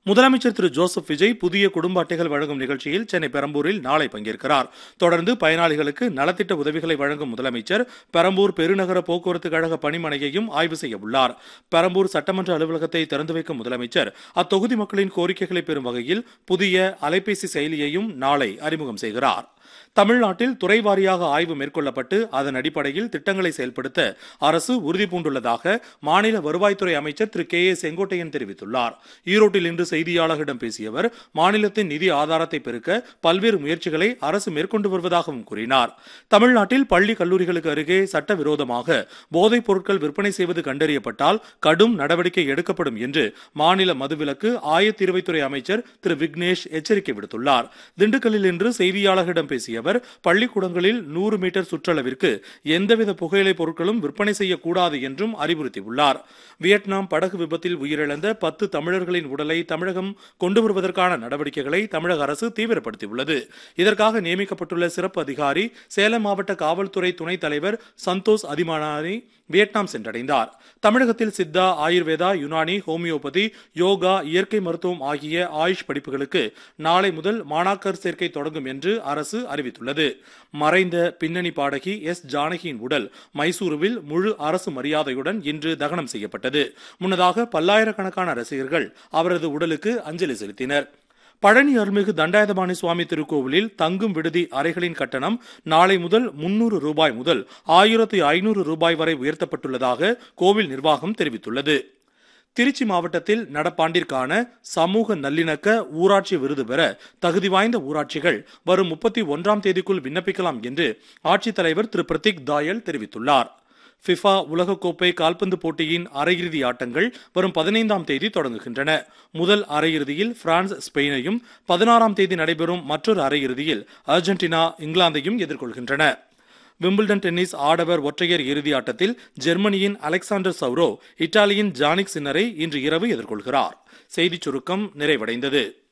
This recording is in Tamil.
முதலமைச்சர் திரு ஜோசப் விஜய் புதிய குடும்ப அட்டைகள் வழங்கும் நிகழ்ச்சியில் சென்னை பெரம்பூரில் நாளை பங்கேற்கிறார் தொடர்ந்து பயனாளிகளுக்கு நலத்திட்ட உதவிகளை வழங்கும் முதலமைச்சர் பெரம்பூர் பெருநகர போக்குவரத்து கழக பணிமனையையும் ஆய்வு செய்ய உள்ளார் பெரம்பூர் சட்டமன்ற அலுவலகத்தை திறந்து வைக்கும் முதலமைச்சர் அத்தொகுதி மக்களின் கோரிக்கைகளை பெறும் வகையில் புதிய அலைபேசி செயலியையும் நாளை அறிமுகம் செய்கிறார் தமிழ்நாட்டில் துறை வாரியாக ஆய்வு மேற்கொள்ளப்பட்டு அதன் அடிப்படையில் திட்டங்களை செயல்படுத்த அரசு உறுதி பூண்டுள்ளதாக மாநில வருவாய்த்துறை அமைச்சர் திரு கே ஏ செங்கோட்டையன் தெரிவித்துள்ளார் ஈரோட்டில் இன்று செய்தியாளர்களிடம் பேசிய அவர் மாநிலத்தின் நிதி ஆதாரத்தை பெருக்க பல்வேறு முயற்சிகளை அரசு மேற்கொண்டு வருவதாகவும் கூறினார் தமிழ்நாட்டில் பள்ளி கல்லூரிகளுக்கு அருகே சட்டவிரோதமாக போதைப் பொருட்கள் விற்பனை செய்வது கண்டறியப்பட்டால் கடும் நடவடிக்கை எடுக்கப்படும் என்று மாநில மதுவிலக்கு ஆயத்தீர்வைத்துறை அமைச்சர் திரு விக்னேஷ் எச்சரிக்கை விடுத்துள்ளார் திண்டுக்கல்லில் இன்று செய்தியாளர்களிடம் பேசிய அவர் பள்ளிக்கூடங்களில் நூறு மீட்டர் சுற்றளவிற்கு எந்தவித புகையிலை பொருட்களும் விற்பனை செய்யக்கூடாது என்றும் அறிவுறுத்தியுள்ளார் வியட்நாம் படகு விபத்தில் உயிரிழந்த பத்து தமிழர்களின் உடலை தமிழகம் கொண்டு வருவதற்கான நடவடிக்கைகளை தமிழக அரசு தீவிரப்படுத்தியுள்ளது இதற்காக நியமிக்கப்பட்டுள்ள சிறப்பு அதிகாரி சேலம் மாவட்ட காவல்துறை துணைத் தலைவர் சந்தோஷ் அதிமானாரி வியட்நாம் சென்றடைந்தார் தமிழகத்தில் சித்தா ஆயுர்வேதா யுனானி ஹோமியோபதி யோகா இயற்கை மருத்துவம் ஆகிய ஆயுஷ் படிப்புகளுக்கு நாளை முதல் மாணாக்கர் சேர்க்கை தொடங்கும் என்று அரசு அறிவித்துள்ளது மறைந்த பின்னணி பாடகி எஸ் ஜானகியின் உடல் மைசூருவில் முழு அரசு மரியாதையுடன் இன்று தகனம் செய்யப்பட்டது முன்னதாக பல்லாயிரக்கணக்கான ரசிகர்கள் அவரது உடலுக்கு அஞ்சலி செலுத்தினர் பழனி அருள்மிகு தண்டாயுதபாணி சுவாமி திருக்கோவிலில் தங்கும் விடுதி அறைகளின் கட்டணம் நாளை முதல் முன்னூறு ரூபாய் முதல் ஆயிரத்தி ஐநூறு ரூபாய் வரை உயர்த்தப்பட்டுள்ளதாக கோவில் நிர்வாகம் தெரிவித்துள்ளது திருச்சி மாவட்டத்தில் நடப்பாண்டிற்கான சமூக நல்லிணக்க ஊராட்சி விருது பெற தகுதி வாய்ந்த ஊராட்சிகள் வரும் முப்பத்தி ஒன்றாம் தேதிக்குள் விண்ணப்பிக்கலாம் என்று ஆட்சித்தலைவர் திரு பிரதீக் தாயல் தெரிவித்துள்ளார் ஃபிஃபா உலகக்கோப்பை கால்பந்து போட்டியின் அரையிறுதி ஆட்டங்கள் வரும் பதினைந்தாம் தேதி தொடங்குகின்றன முதல் அரையிறுதியில் பிரான்ஸ் ஸ்பெயினையும் பதினாறாம் தேதி நடைபெறும் மற்றொரு அரையிறுதியில் அர்ஜென்டினா இங்கிலாந்தையும் எதிர்கொள்கின்றன விம்பிள்டன் டென்னிஸ் ஆடவர் ஒற்றையர் இறுதி ஆட்டத்தில் ஜெர்மனியின் அலெக்சாண்டர் சௌரோ இத்தாலியின் ஜானிக் சின்னரை இன்று இரவு எதிர்கொள்கிறார் செய்திச் சுருக்கம் நிறைவடைந்தது